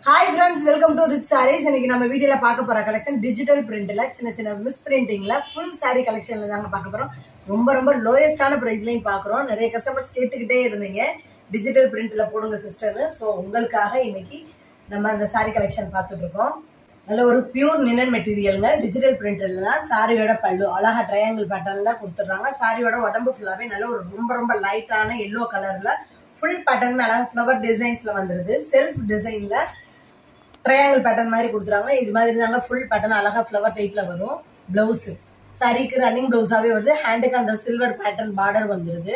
hi friends welcome to rich sarees இன்னைக்கு நம்ம வீடியோல பார்க்க போற கலெக்ஷன் டிஜிட்டல் பிரிண்ட்ல சின்ன சின்ன மிஸ் பிரிண்டிங்ல ஃபுல் saree கலெக்ஷன்ல தாங்க பார்க்க போறோம் ரொம்ப ரொம்ப லோயஸ்டான பிரைஸ்லயும் பாக்குறோம் நிறைய கஸ்டமர்ஸ் கேட்டுக்கிட்டே இருந்தீங்க டிஜிட்டல் பிரிண்ட்ல போடுங்க சிஸ்டர்னு ஸோ உங்களுக்காக இன்னைக்கு நம்ம அந்த saree கலெக்ஷன் பார்த்துட்டு இருக்கோம் நல்ல ஒரு பியூர் நினன் மெட்டீரியலுங்க டிஜிட்டல் பிரிண்டர்ல தான் சாரியோட பல்லு அழகா ட்ரையாங்கிள் பேட்டர்ன்ல கொடுத்துட்றாங்க சாரியோட உடம்பு ஃபுல்லாவே நல்ல ஒரு ரொம்ப ரொம்ப லைட்டான எல்லோ கலர்ல ஃபுல் பேட்டர்ன் அழகா ஃப்ளவர் டிசைன்ஸ்ல வந்துருது செல்ஃப் டிசைன்ல ட்ரையாங்கிள் பேட்டர்ன் மாதிரி கொடுத்துறாங்க இது மாதிரி தாங்க ஃபுல் பேட்டர்ன் அழகா ஃப்ளவர் டைப்ல வரும் பிளவுஸ் சாரிக்கு ரன்னிங் பிளவுஸாவே வருது ஹேண்டுக்கு அந்த சில்வர் பேட்டர்ன் பார்டர் வந்துருது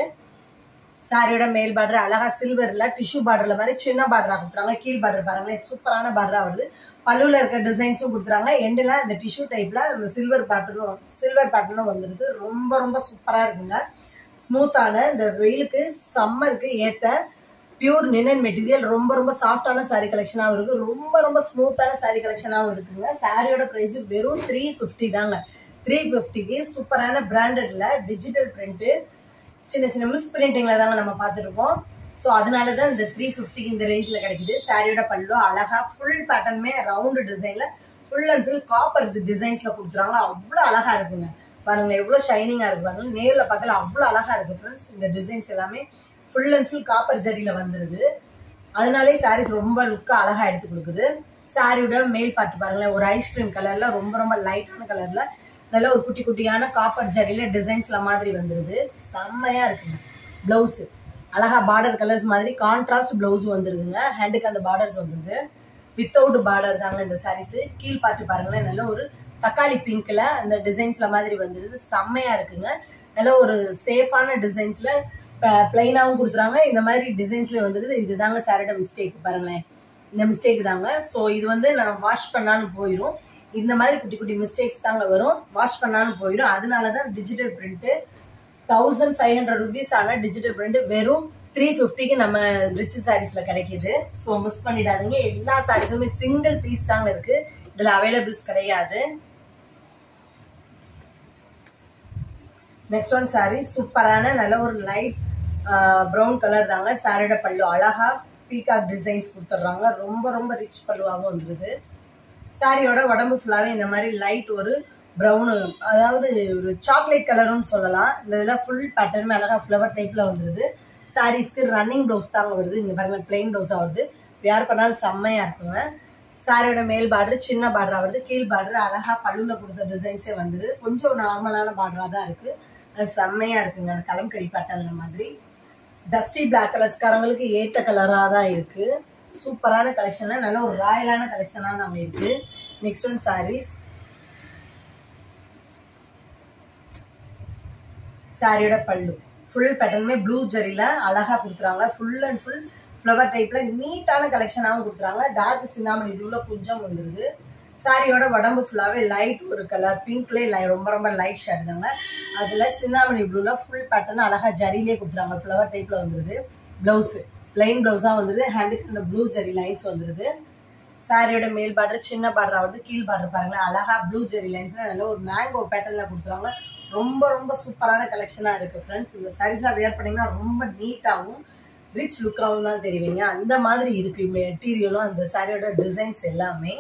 சாரியோட மேல் பார்டர் அழகா சில்வர்ல டிஷ்யூ பார்டர்ல மாதிரி சின்ன பார்டரா கொடுத்துறாங்க கீழ் பார்டர் பாருங்களேன் சூப்பரான பார்டரா வருது பல்லுல இருக்க டிசைன்ஸும் கொடுத்துறாங்க எண்டுல இந்த டிஷ்யூ டைப்ல அந்த சில்வர் பேட்டர்னும் சில்வர் பேட்டர்னும் வந்துருது ரொம்ப ரொம்ப சூப்பரா இருக்குங்க ஸ்மூத்தான இந்த வெயிலுக்கு சம்மருக்கு ஏத்த பியூர் நினன் மெட்டீரியல் ரொம்ப ரொம்ப சாஃப்டான saree கலெக்ஷனாகவும் இருக்கு ரொம்ப ரொம்ப ஸ்மூத்தான saree கலெக்ஷனாகவும் இருக்குங்க சாரியோட ப்ரைஸ் வெறும் த்ரீ ஃபிஃப்டி தாங்க த்ரீ ஃபிஃப்டிக்கு சூப்பரான பிராண்டட்ல டிஜிட்டல் பிரிண்ட் சின்ன சின்ன மிஸ் பிரிண்டிங்ல தாங்க நம்ம பார்த்துருக்கோம் ஸோ அதனால தான் இந்த த்ரீ ஃபிஃப்டிக்கு இந்த ரேஞ்சில் கிடைக்குது சாரியோட பல்லு அழகா ஃபுல் பேட்டர்னுமே ரவுண்டு டிசைன்ல ஃபுல் அண்ட் ஃபுல் காப்பர் டிசைன்ஸ்ல கொடுத்துறாங்க அவ்வளோ அழகா இருக்குங்க பாருங்களேன் எவ்வளோ ஷைனிங்காக இருக்கு பாருங்க நேரில் பார்க்கல அவ்வளோ அழகா இருக்கு ஃப்ரெண்ட்ஸ் இந்த டிசைன்ஸ் எல்லாமே ஃபுல் அண்ட் ஃபுல் காப்பர் ஜரியில வந்துருது அதனாலே சாரீஸ் ரொம்ப லுக்கா அழகா எடுத்து கொடுக்குது சாரியோட மேல் பார்த்து பாருங்களேன் ஒரு ஐஸ்கிரீம் கலர்ல ரொம்ப ரொம்ப லைட்டான கலர்ல நல்ல ஒரு குட்டி குட்டியான காப்பர் ஜரியில டிசைன்ஸ்ல மாதிரி வந்துருது செம்மையா இருக்குங்க பிளவுஸ் அழகா பார்டர் கலர்ஸ் மாதிரி கான்ட்ராஸ்ட் பிளவுஸ் வந்துருதுங்க ஹேண்டுக்கு அந்த பார்டர்ஸ் வந்துருது வித்தவுட் பார்டர் தாங்க இந்த சாரீஸ் கீழ் பார்த்து பாருங்களேன் நல்ல ஒரு தக்காளி பிங்க்ல அந்த டிசைன்ஸ்ல மாதிரி வந்துருது செம்மையா இருக்குங்க நல்ல ஒரு சேஃபான டிசைன்ஸ்ல பிளைனாவும் கொடுத்துறாங்க இந்த மாதிரி டிசைன்ஸ்ல வந்துருது இதுதாங்க சாரோட மிஸ்டேக் பாருங்களேன் இந்த மிஸ்டேக் தாங்க ஸோ இது வந்து நான் வாஷ் பண்ணாலும் போயிடும் இந்த மாதிரி குட்டி குட்டி மிஸ்டேக்ஸ் தாங்க வரும் வாஷ் பண்ணாலும் போயிடும் அதனால தான் digital print thousand five hundred rupees ஆன டிஜிட்டல் பிரிண்ட் வெறும் த்ரீ ஃபிஃப்டிக்கு நம்ம ரிச் சாரீஸ்ல கிடைக்குது ஸோ மிஸ் பண்ணிடாதீங்க எல்லா சாரீஸுமே சிங்கிள் பீஸ் தாங்க இருக்கு இதுல அவைலபிள்ஸ் கிடையாது நெக்ஸ்ட் ஒன் சாரி சூப்பரான நல்ல ஒரு லைட் ப்ரௌன் கலர் தாங்க சாரியோட பல்லு அழகா பீகாக் டிசைன்ஸ் கொடுத்துட்றாங்க ரொம்ப ரொம்ப ரிச் பல்லுவாகவும் வந்துருது சாரியோட உடம்பு ஃபுல்லாகவே இந்த மாதிரி லைட் ஒரு ப்ரௌனு அதாவது ஒரு சாக்லேட் கலருன்னு சொல்லலாம் இந்த இதில் ஃபுல் பேட்டர்ன் அழகா ஃப்ளவர் டைப்பில் வந்துருது சாரீஸ்க்கு ரன்னிங் ப்ளவுஸ் தாங்க வருது இங்கே பாருங்க பிளெயின் ப்ளவுஸாக வருது வேர் பண்ணாலும் செம்மையாக இருக்குங்க சாரியோட மேல் பார்டர் சின்ன பார்டரா வருது கீழ் பார்டர் அழகா பல்லுல கொடுத்த டிசைன்ஸே வந்துருது கொஞ்சம் நார்மலான பார்டரா தான் இருக்கு அது செம்மையா இருக்குங்க அந்த கலம்கரி பேட்டர்ல மாதிரி டஸ்டி பிளாக் கலர்ஸ்காரங்களுக்கு ஏத்த கலரா தான் இருக்கு சூப்பரான கலெக்ஷன்ல நல்ல ஒரு ராயலான கலெக்ஷனா தான் இருக்கு நெக்ஸ்ட் ஒன் சாரீஸ் சாரியோட பல்லு ஃபுல் பேட்டர்னுமே ப்ளூ ஜரியில அழகா கொடுத்துறாங்க ஃபுல் அண்ட் ஃபுல் ஃப்ளவர் டைப்ல நீட்டான கலெக்ஷனாகவும் கொடுத்துறாங்க டார்க் சின்னாமணி ப்ளூல கொஞ்சம் வந்துருது சாரியோட உடம்பு ஃபுல்லாவே லைட் ஒரு கலர் பிங்க்ல ரொம்ப ரொம்ப லைட் ஷேட் தாங்க அதுல சின்னாமணி ப்ளூல ஃபுல் பேட்டர்ன் அழகா ஜரியிலே கொடுத்துறாங்க ஃப்ளவர் டைப்ல வந்துருது பிளவுஸ் பிளைன் பிளவுஸா வந்துருது ஹேண்டுக்கு இந்த ப்ளூ ஜரி லைன்ஸ் வந்துருது சாரியோட மேல் பார்டர் சின்ன பார்டரா வந்து கீழ் பார்டர் பாருங்களேன் அழகா ப்ளூ ஜெரி லைன்ஸ்ல நல்ல ஒரு மேங்கோ பேட்டர்ன்ல கொடுத்துறாங்க ரொம்ப ரொம்ப சூப்பரான கலெக்ஷனா இருக்கு ஃப்ரெண்ட்ஸ் இந்த சாரீஸ்லாம் வியர் பண்ணீங்கன்னா ரொம்ப நீட்டாகவும் ரிச் லுக்காகவும் தான் தெரிவிங்க அந்த மாதிரி இருக்கு மெட்டீரியலும் அந்த சாரியோட டிசைன்ஸ் எல்லாமே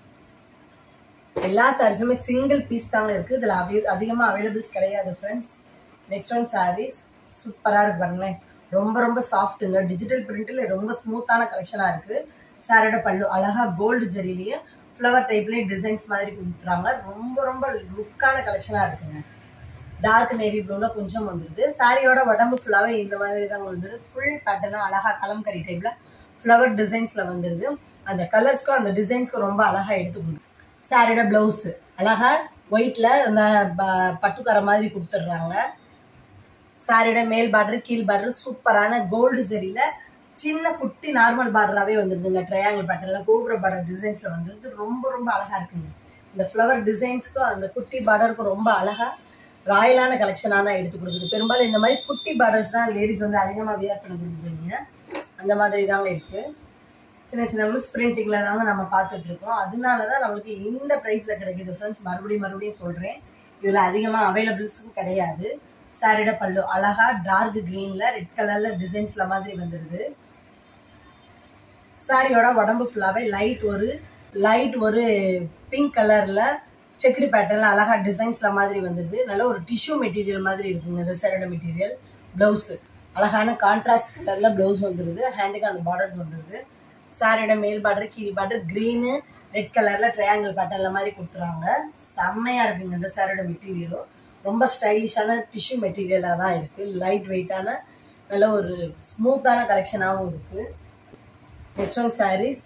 எல்லா சாரீஸுமே சிங்கிள் பீஸ் தாங்க இருக்கு இதுல அதிகமா அவைலபிள்ஸ் கிடையாது ஃப்ரெண்ட்ஸ் நெக்ஸ்ட் ஒன் சாரீஸ் சூப்பரா இருக்கு பாருங்களேன் ரொம்ப ரொம்ப சாஃப்ட்டுங்க டிஜிட்டல் பிரிண்ட்ல ரொம்ப ஸ்மூத்தான கலெக்ஷனா இருக்கு சாரியோட பல்லு அழகா கோல்டு ஜெரிலேயே ஃப்ளவர் டைப்லேயே டிசைன்ஸ் மாதிரி கொடுத்துறாங்க ரொம்ப ரொம்ப லுக்கான கலெக்ஷனா இருக்குங்க டார்க் நேவி ப்ளூல கொஞ்சம் வந்துருது சாரியோட உடம்பு ஃபுல்லாவே இந்த மாதிரி தான் வந்துருது ஃபுல் பேட்டர்னா அழகா கலம்கரி டைப்ல ஃப்ளவர் டிசைன்ஸ்ல வந்துருது அந்த கலர்ஸ்க்கும் அந்த டிசைன்ஸ்க்கும் ரொம்ப அழகா எடுத்து கொடுக்கும் சாரியோட பிளவுஸ் அழகா ஒயிட்ல அந்த பட்டுக்கரை மாதிரி கொடுத்துட்றாங்க சாரியோட மேல் பார்டர் கீழ் பார்டர் சூப்பரான கோல்டு ஜெரியில சின்ன குட்டி நார்மல் பார்டராகவே வந்துருதுங்க ட்ரையாங்கிள் பேட்டர்ல கோபுர பார்டர் டிசைன்ஸ்ல வந்துருது ரொம்ப ரொம்ப அழகா இருக்குங்க இந்த ஃப்ளவர் டிசைன்ஸ்க்கும் அந்த குட்டி பார்டருக்கும் ரொம்ப அழகா ராயலான கலெக்ஷனாக தான் எடுத்து கொடுக்குது பெரும்பாலும் இந்த மாதிரி குட்டி பார்டர்ஸ் தான் லேடிஸ் வந்து அதிகமாக வியர் பண்ண கொடுக்குறீங்க அந்த மாதிரி தாங்க இருக்கு சின்ன சின்ன மிஸ் பிரிண்டிங்ல தாங்க நம்ம பார்த்துட்டு இருக்கோம் அதனால தான் நம்மளுக்கு இந்த ப்ரைஸ்ல கிடைக்குது ஃப்ரெண்ட்ஸ் மறுபடியும் மறுபடியும் சொல்றேன் இதுல அதிகமாக அவைலபிள்ஸும் கிடையாது சாரியோட பல்லு அழகா டார்க் கிரீன்ல ரெட் கலர்ல டிசைன்ஸ்ல மாதிரி வந்துருது சாரியோட உடம்பு ஃபுல்லாவே லைட் ஒரு லைட் ஒரு பிங்க் கலர்ல செக்குடு பேட்டர்ல அழகா டிசைன்ஸ்ல மாதிரி வந்துருது நல்ல ஒரு டிஷ்யூ மெட்டீரியல் மாதிரி இருக்குங்க இந்த சேரோட மெட்டீரியல் பிளவுஸ் அழகான கான்ட்ராஸ்ட் கலர்ல பிளவுஸ் வந்துருது ஹேண்டுக்கு அந்த பார்டர்ஸ் வந்துருது சாரியோட மேல் பார்டர் கீழ் பார்டர் கிரீனு ரெட் கலர்ல ட்ரையாங்கிள் பேட்டர்ல மாதிரி கொடுத்துறாங்க செம்மையா இருக்குங்க இந்த சாரியோட மெட்டீரியலும் ரொம்ப ஸ்டைலிஷான டிஷ்யூ மெட்டீரியலாக தான் இருக்கு லைட் வெயிட்டான நல்ல ஒரு ஸ்மூத்தான கலெக்ஷனாகவும் இருக்கு நெக்ஸ்ட் ஒன் சாரீஸ்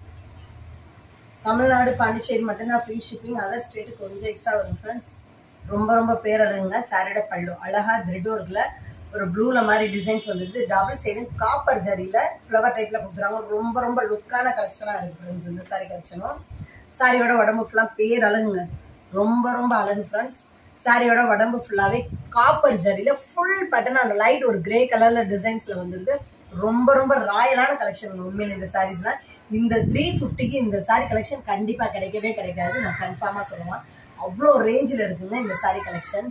தமிழ்நாடு பாண்டிச்சேரி மட்டும்தான் ஃப்ரீ ஷிப்பிங் அதர் ஸ்டேட்டு கொஞ்சம் எக்ஸ்ட்ரா வரும் ஃப்ரெண்ட்ஸ் ரொம்ப ரொம்ப பேரழகுங்க சாரியோட பல்லு அழகா த்ரெட் ஒர்க்ல ஒரு ப்ளூல மாதிரி டிசைன்ஸ் வந்துருது டபுள் சைடு காப்பர் ஜரியில ஃப்ளவர் டைப்ல கொடுத்துறாங்க ரொம்ப ரொம்ப லுக்கான கலெக்ஷனா இருக்கு ஃப்ரெண்ட்ஸ் இந்த சாரி கலெக்ஷனும் சாரியோட உடம்பு ஃபுல்லா பேர் அழகுங்க ரொம்ப ரொம்ப அழகு ஃப்ரெண்ட்ஸ் சாரியோட உடம்பு ஃபுல்லாவே காப்பர் ஜரியில ஃபுல் பட்டன் அந்த லைட் ஒரு கிரே கலர்ல டிசைன்ஸ்ல வந்துருது ரொம்ப ரொம்ப ராயலான கலெக்ஷன் உண்மையில இந்த சாரீஸ்லாம் இந்த த்ரீ ஃபிஃப்டிக்கு இந்த சாரி கலெக்ஷன் கண்டிப்பா கிடைக்கவே கிடைக்காது நான் கன்ஃபார்மா சொல்லலாம் அவ்வளோ ரேஞ்சில் இருக்குங்க இந்த சாரி கலெக்ஷன்ஸ்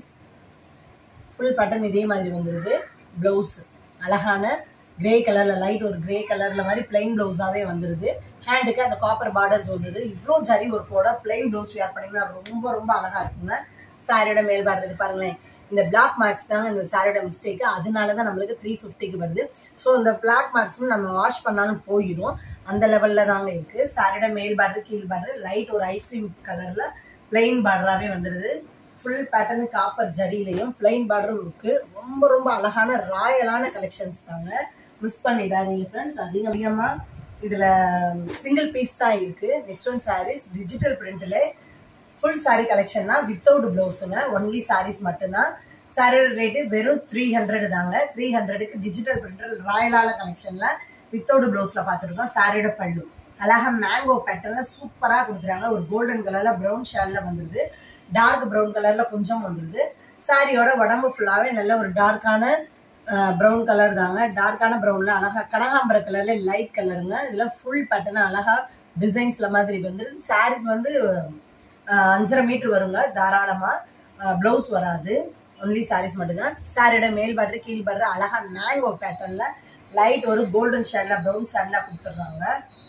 ஃபுல் பட்டன் இதே மாதிரி வந்துருது பிளவுஸ் அழகான கிரே கலர்ல லைட் ஒரு கிரே கலர்ல மாதிரி பிளைன் பிளவுஸாவே வந்துருது ஹேண்டுக்கு அந்த காப்பர் பார்டர்ஸ் வந்தது இவ்வளோ ஜரி ஒர்க்கோட பிளைன் பிளவுஸ் வியர் பண்ணீங்கன்னா ரொம்ப ரொம்ப அழகா இருக்குங்க சாரியோட மேல் பார்டர் இது பாருங்களேன் இந்த பிளாக் மார்க்ஸ் தாங்க இந்த சாரியோட மிஸ்டேக் அதனால தான் நம்மளுக்கு த்ரீ ஃபிஃப்டிக்கு வருது ஸோ இந்த பிளாக் மார்க்ஸ் நம்ம வாஷ் பண்ணாலும் போயிடும் அந்த லெவல்ல தாங்க இருக்கு சாரியோட மேல் பார்டர் கீழ் பார்டர் லைட் ஒரு ஐஸ்கிரீம் கலர்ல பிளெயின் பார்டராகவே வந்துடுது ஃபுல் பேட்டர்ன் காப்பர் ஜரியிலையும் பிளைன் பார்டரும் இருக்கு ரொம்ப ரொம்ப அழகான ராயலான கலெக்ஷன்ஸ் தாங்க மிஸ் பண்ணிடாதீங்க ஃப்ரெண்ட்ஸ் அதிகம் அதிகமா இதுல சிங்கிள் பீஸ் தான் இருக்கு நெக்ஸ்ட் ஒன் சாரீஸ் டிஜிட்டல் பிரிண்ட்ல ஃபுல் சாரி கலெக்ஷன்னா வித்தவுட் பிளவுஸுங்க ஒன்லி சாரீஸ் மட்டும்தான் சாரியோட ரேட்டு வெறும் த்ரீ ஹண்ட்ரட் தாங்க த்ரீ ஹண்ட்ரடுக்கு டிஜிட்டல் பிரிண்டர் ராயலான கலெக்ஷன்ல வித்தவுட் பிளவுஸ்ல பார்த்துருக்கோம் சாரியோட பல்லு அழகா மேங்கோ பேட்டர்ல சூப்பரா கொடுத்துறாங்க ஒரு கோல்டன் கலர்ல ப்ரௌன் ஷேல்ல வந்துருது டார்க் ப்ரௌன் கலர்ல கொஞ்சம் வந்துருது சாரியோட உடம்பு ஃபுல்லாவே நல்ல ஒரு டார்க்கான ப்ரௌன் கலர் தாங்க டார்க்கான ப்ரௌன்ல அழகா கனகாம்பர கலர்ல லைட் கலருங்க இதுல ஃபுல் பட்டன் அழகா டிசைன்ஸ்ல மாதிரி வந்துருது சாரீஸ் வந்து அஹ், அஞ்சரை மீட்டர் வருங்க தாராளமா பிளவுஸ் வராது ஒன்லி சாரீஸ் மட்டும்தான் சாரியோட மேல் பார்டர் கீழ் பார்டர் அழகா மேங்கோ பேட்டர்ன்ல லைட் ஒரு கோல்டன் ஷேட்ல ப்ரௌன் ஷேட்ல கொடுத்துட்றாங்க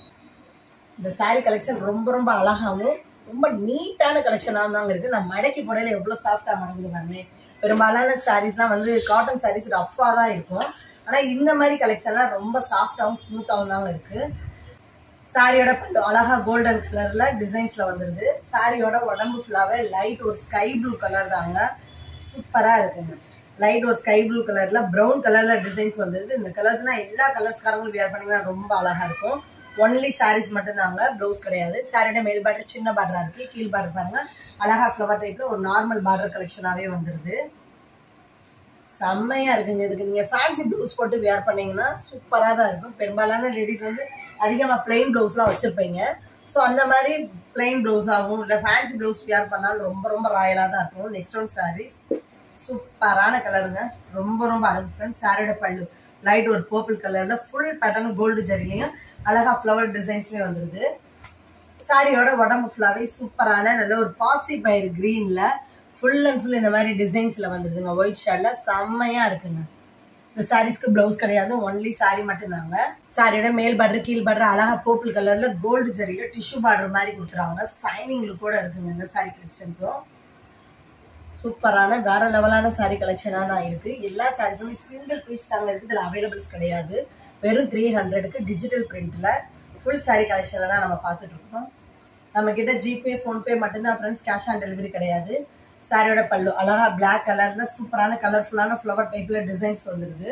இந்த saree கலெக்ஷன் ரொம்ப ரொம்ப அழகாவும் ரொம்ப நீட்டான கலெக்ஷனாக தாங்க இருக்கு நான் மடக்கி போடையில எவ்வளவு சாஃப்டா மடங்குது பாருங்க பெரும்பாலான சாரீஸ்லாம் வந்து காட்டன் சாரீஸ் ரஃபா தான் இருக்கும் ஆனா இந்த மாதிரி கலெக்ஷன்லாம் ரொம்ப சாஃப்டாவும் ஸ்மூத்தாவும் தாங்க இருக்கு சாரியோட பல்லு அழகா கோல்டன் கலர்ல டிசைன்ஸ்ல வந்துருது சாரியோட உடம்பு ஃபுல்லாவே லைட் ஒரு ஸ்கை ப்ளூ கலர் தாங்க சூப்பரா இருக்குங்க லைட் ஒரு ஸ்கை ப்ளூ கலர்ல பிரவுன் கலர்ல டிசைன்ஸ் வந்துருது இந்த கலர்ஸ்னா எல்லா கலர்ஸ்காரங்களும் வியர் பண்ணீங்கன்னா ரொம்ப அழகா இருக்கும் ஒன்லி சாரீஸ் மட்டும்தாங்க ப்ளவுஸ் கிடையாது சாரியோட மேல் பார்டர் சின்ன பார்டரா இருக்கு கீழ் பார்டர் பாருங்க அழகா ஃப்ளவர் டைப்ல ஒரு நார்மல் பார்டர் கலெக்ஷனாவே வந்துருது செம்மையா இருக்குங்க இதுக்கு நீங்க ஃபேன்சி ப்ளவுஸ் போட்டு வியர் பண்ணீங்கன்னா சூப்பரா தான் இருக்கும் பெரும்பாலான லேடிஸ் வந்து அதிகமா பிளைன் ப்ளவுஸ்லாம் வச்சிருப்பீங்க ஸோ அந்த மாதிரி பிளைன் ப்ளவுஸ் ஆகும் இல்லை ஃபேன்சி ப்ளவுஸ் வியர் பண்ணாலும் ரொம்ப ரொம்ப ராயலாக தான் இருக்கும் நெக்ஸ்ட் ஒன் சாரீஸ் சூப்பரான கலருங்க ரொம்ப ரொம்ப அழகு ஃப்ரெண்ட்ஸ் சாரியோட பல்லு லைட் ஒரு பர்பிள் கலர்ல ஃபுல் பேட்டர்ன் கோல்டு ஜரிலையும் அழகா ஃப்ளவர் டிசைன்ஸ்லயும் வந்துருது சாரியோட உடம்பு ஃபுல்லாவே சூப்பரான நல்ல ஒரு பாசி பயிர் கிரீன்ல ஃபுல் அண்ட் ஃபுல் இந்த மாதிரி டிசைன்ஸ்ல வந்துருதுங்க ஒயிட் ஷேட்ல செம்மையா இருக்குங்க இந்த சாரீஸ்க்கு பிளவுஸ் கிடையாது ஒன்லி சாரி மட்டும்தாங்க சாரியோட மேல் பார்டர் கீழ் பார்டர் அழகா பர்பிள் கலர்ல கோல்டு ஜரியில டிஷ்யூ பார்டர் மாதிரி கொடுத்துறாங்க சைனிங் கூட இருக்குங்க இந்த சாரி கலெக்ஷன்ஸும் சூப்பரான வேற லெவலான சாரி கலெக்ஷனா தான் இருக்கு எல்லா சாரீஸுமே சிங்கிள் பீஸ் தாங்க இருக்கு இதுல அவைலபிள்ஸ் கிடையாது வெறும் த்ரீ ஹண்ட்ரடுக்கு டிஜிட்டல் பிரிண்ட்ல ஃபுல் சாரி கலெக்ஷன்ல தான் நம்ம பார்த்துட்டு இருக்கோம் நம்ம கிட்ட ஜிபே ஃபோன்பே மட்டும்தான் ஃப்ரெண்ட்ஸ் கேஷ் ஆன் டெலிவரி கிடையாது சாரியோட பல்லு அழகா Black கலர்ல சூப்பரான கலர்ஃபுல்லான ஃப்ளவர் டைப்ல டிசைன்ஸ் வந்துருது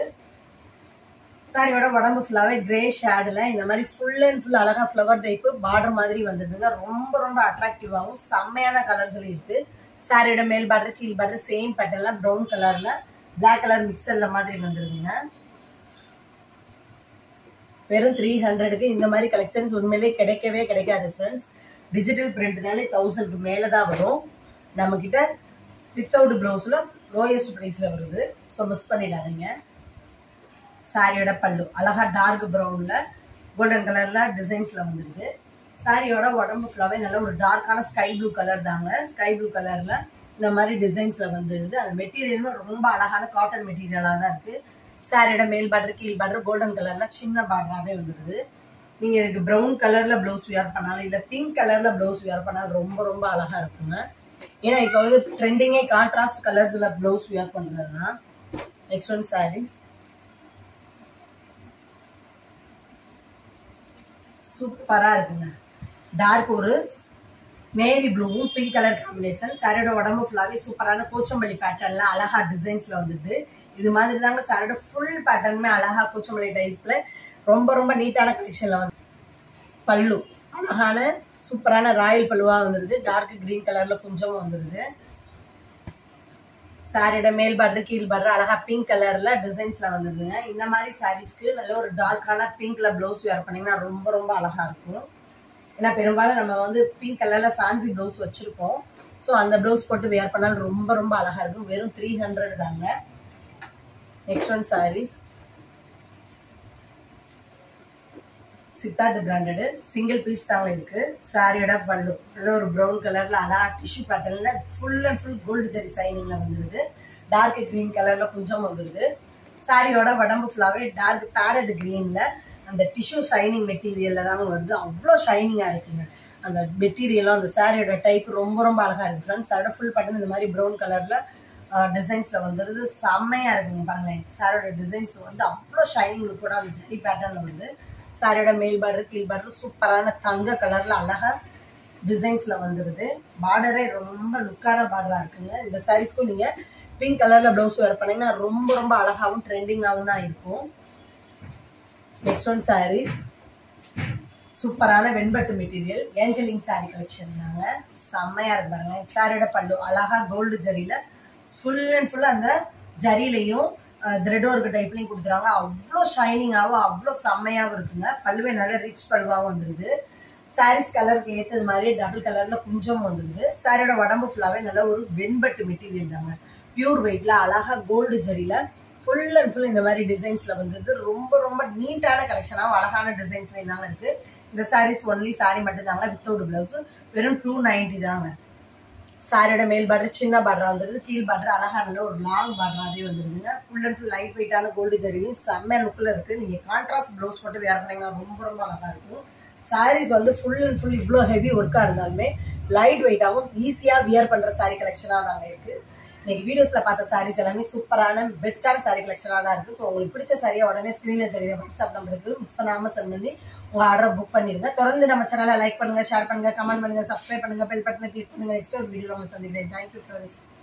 சாரியோட உடம்பு ஃபுல்லாவே கிரே ஷேடுல இந்த மாதிரி ஃபுல் அண்ட் ஃபுல் அழகா ஃப்ளவர் டைப் பார்டர் மாதிரி வந்துருதுங்க ரொம்ப ரொம்ப அட்ராக்டிவாகவும் செம்மையான கலர்ஸ்ல இருக்கு சாரியோட மேல் பார்டர் கீழ் பார்டர் சேம் பேட்டர்ல ப்ரௌன் கலர்ல Black கலர் மிக்சர்ல மாதிரி வந்துருதுங்க வெறும் த்ரீ ஹண்ட்ரடுக்கு இந்த மாதிரி கலெக்ஷன்ஸ் உண்மையிலே கிடைக்கவே கிடைக்காது ஃப்ரெண்ட்ஸ் டிஜிட்டல் பிரிண்ட்னாலே தௌசண்ட்க்கு மேலே தான் வரும் நம்ம கிட்ட வித்தவுட் பிளவுஸ்ல லோயஸ்ட் ப்ரைஸ்ல வருது ஸோ மிஸ் பண்ணிடாதீங்க சாரியோட பல்லு அழகா டார்க் ப்ரௌன்ல கோல்டன் கலர்ல டிசைன்ஸ்ல வந்துருது சாரியோட உடம்பு ஃபுல்லாவே நல்ல ஒரு டார்க்கான ஸ்கை ப்ளூ கலர் தாங்க ஸ்கை ப்ளூ கலர்ல இந்த மாதிரி டிசைன்ஸ்ல வந்துருது அந்த மெட்டீரியலும் ரொம்ப அழகான காட்டன் மெட்டீரியலா தான் இருக்கு சாரியோட மேல் பார்டர் கீழ் பார்டர் கோல்டன் கலர்ல சின்ன பார்டராவே வந்துருது நீங்க இதுக்கு ப்ரௌன் கலர்ல பிளவுஸ் வியர் பண்ணாலும் இல்ல பிங்க் கலர்ல பிளவுஸ் வியர் பண்ணாலும் ரொம்ப ரொம்ப அழகா இருக்குங்க ஏன்னா இப்போ வந்து ட்ரெண்டிங்கே கான்ட்ராஸ்ட் கலர்ஸ்ல பிளவுஸ் வியர் பண்றதுனா நெக்ஸ்ட் ஒன் சாரீஸ் சூப்பரா இருக்குங்க டார்க் ஒரு நேவி ப்ளூவும் பிங்க் கலர் காம்பினேஷன் சாரியோட உடம்பு ஃபுல்லாவே சூப்பரான கோச்சம்பள்ளி பேட்டர்ன்ல அழகா டிசைன்ஸ்ல வந்துடுது இது மாதிரி தாங்க சாரியோட ஃபுல் பேட்டர்னுமே அழகா கோச்சம்பள்ளி டைப்ஸ்ல ரொம்ப ரொம்ப நீட்டான கலெக்ஷன்ல வந்து பல்லு அழகான சூப்பரான ராயல் பல்லுவா வந்துருது டார்க் கிரீன் கலர்ல கொஞ்சமும் வந்துருது சாரியோட மேல் பார்டர் கீழ் பார்டர் அழகா பிங்க் கலர்ல டிசைன்ஸ்ல வந்துருதுங்க இந்த மாதிரி சாரீஸ்க்கு நல்ல ஒரு டார்க்கான பிங்க்ல பிளவுஸ் வேர் பண்ணீங்கன்னா ரொம்ப ரொம்ப அழகா இருக்கும் ஏன்னா பெரும்பாலும் நம்ம வந்து பிங்க் கலர்ல ஃபேன்சி பிளவுஸ் வச்சிருப்போம் ஸோ அந்த பிளவுஸ் போட்டு வேர் பண்ணாலும் ரொம்ப ரொம்ப அழகா இருக்கும் வெறும் த்ரீ ஹண்ட்ரட் தாங்க next one saris Siddharth branded single piece தாங்க இருக்கு சாரியோட பல்லு நல்ல ஒரு ப்ரௌன் கலர்ல அழகா டிஷ்யூ பேட்டர்ன்ல full and full gold zari சைனிங்ல வந்துருது டார்க் கிரீன் கலர்ல கொஞ்சம் வந்துருது சாரியோட உடம்பு ஃபுல்லாவே டார்க் பேரட் கிரீன்ல அந்த டிஷ்யூ ஷைனிங் மெட்டீரியல்ல தாங்க வருது அவ்வளோ ஷைனிங்கா இருக்குங்க அந்த மெட்டீரியலும் அந்த சாரியோட டைப் ரொம்ப ரொம்ப அழகா இருக்கு ஃப்ரெண்ட்ஸ் அதோட ஃபுல் பட்டன் இந்த மாதிரி ப்ரௌன் கலர்ல டிசைன்ஸ்ல வந்துருது செம்மையா இருக்குங்க பாருங்களேன் சாரியோட டிசைன்ஸ் வந்து அவ்வளோ ஷைனிங் கூட அந்த ஜெரி பேட்டர்ன்ல வருது சாரியோட மேல் பார்டர் கீழ் பார்டர் சூப்பரான தங்க கலர்ல அழகா டிசைன்ஸ்ல வந்துருது பார்டரே ரொம்ப லுக்கான பார்டரா இருக்குங்க இந்த சாரீஸ்க்கும் நீங்க பிங்க் கலர்ல பிளவுஸ் வேர் பண்ணீங்கன்னா ரொம்ப ரொம்ப அழகாவும் ட்ரெண்டிங்காகவும் தான் இருக்கும் நெக்ஸ்ட் ஒன் சாரி சூப்பரான வெண்பட்டு மெட்டீரியல் ஏஞ்சலிங் சாரி கலெக்ஷன் தாங்க செம்மையா இருக்கு பாருங்க சாரியோட பல்லு அழகா கோல்டு ஜரியில ஃபுல் அண்ட் ஃபுல் அந்த ஜரிலையும் த்ரெட் ஒர்க் டைப்லையும் கொடுத்துருவாங்க அவ்வளோ ஷைனிங்காகவும் அவ்வளோ செம்மையாகவும் இருக்குங்க பல்லுவே நல்ல ரிச் பல்லுவாகவும் வந்துருது சாரீஸ் கலருக்கு ஏற்றது மாதிரி டபுள் கலர்ல குஞ்சம் வந்துருது சாரியோட உடம்பு ஃபுல்லாவே நல்ல ஒரு வெண்பட்டு மெட்டீரியல் தாங்க பியூர் வெயிட்ல அழகா கோல்டு ஜரியில ஃபுல் அண்ட் ஃபுல் இந்த மாதிரி டிசைன்ஸ்ல வந்தது ரொம்ப ரொம்ப நீட்டான கலெக்ஷனாகவும் அழகான டிசைன்ஸ்ல தாங்க இருக்கு இந்த சாரீஸ் ஒன்லி சாரி மட்டும் தாங்க வித்தவுட் பிளவுஸ் வெறும் டூ நைன்டி தாங்க சாரியோட மேல் பார்டர் சின்ன பார்டரா வந்துருது கீழ் பார்டர் அழகா நல்ல ஒரு லாங் பார்டராகவே வந்துருதுங்க ஃபுல் அண்ட் ஃபுல் லைட் வெயிட்டான கோல்டு ஜரியும் செம்ம லுக்கில் இருக்கு நீங்க கான்ட்ராஸ்ட் ப்ளவுஸ் போட்டு வேர் பண்ணீங்கன்னா ரொம்ப ரொம்ப அழகா இருக்கும் சாரீஸ் வந்து ஃபுல் அண்ட் ஃபுல் இவ்வளோ ஹெவி ஒர்க்கா இருந்தாலுமே லைட் வெயிட்டாகவும் ஈஸியா வியர் பண்ற சாரி கலெக்ஷனா தாங்க இருக்கு இன்னைக்கு வீடியோஸ்ல பார்த்த சாரீஸ் எல்லாமே சூப்பரான பெஸ்டான சாரி கலெக்ஷனா தான் இருக்கு ஸோ உங்களுக்கு பிடிச்ச சாரியை உடனே ஸ்கிரீன்ல தெரியுற வாட்ஸ்அப் நம்பருக்கு மிஸ் பண்ணாம சென்ட் பண்ணி உங்க ஆர்டர் புக் பண்ணிருங்க தொடர்ந்து நம்ம சேனலை லைக் பண்ணுங்க ஷேர் பண்ணுங்க கமெண்ட் பண்ணுங்க சப்ஸ்கிரைப் பண்ணுங்க பெல் பட்டனை கிளிக் பண்ணுங்க நெக்ஸ்ட் ஒரு வீடியோ உங்களை சந்திக்கிறேன் தேங்க்யூ ஃப்ரெண்ட்ஸ்